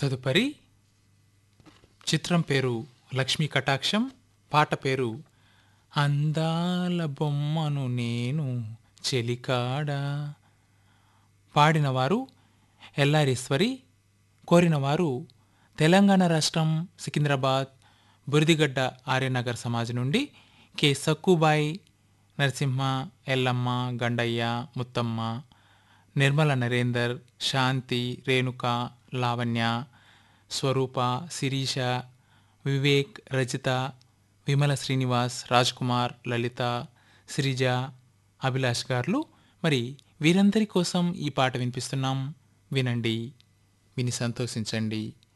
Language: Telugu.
తదుపరి చిత్రం పేరు లక్ష్మీ కటాక్షం పాట పేరు అందాల బొమ్మను నేను చెలికాడా పాడినవారు ఎల్లారీశ్వరి కోరినవారు తెలంగాణ రాష్ట్రం సికింద్రాబాద్ బురిదిగడ్డ ఆర్యనగర్ సమాజ్ నుండి కె సక్కుబాయి నరసింహ ఎల్లమ్మ గండయ్య ముత్తమ్మ నిర్మల నరేందర్ శాంతి రేణుక లావణ్య స్వరూప శిరీష వివేక్ రజిత విమల శ్రీనివాస్ రాజ్ కుమార్ లలిత శ్రీజ అభిలాష్ గారు మరి వీరందరి కోసం ఈ పాట వినిపిస్తున్నాం వినండి విని సంతోషించండి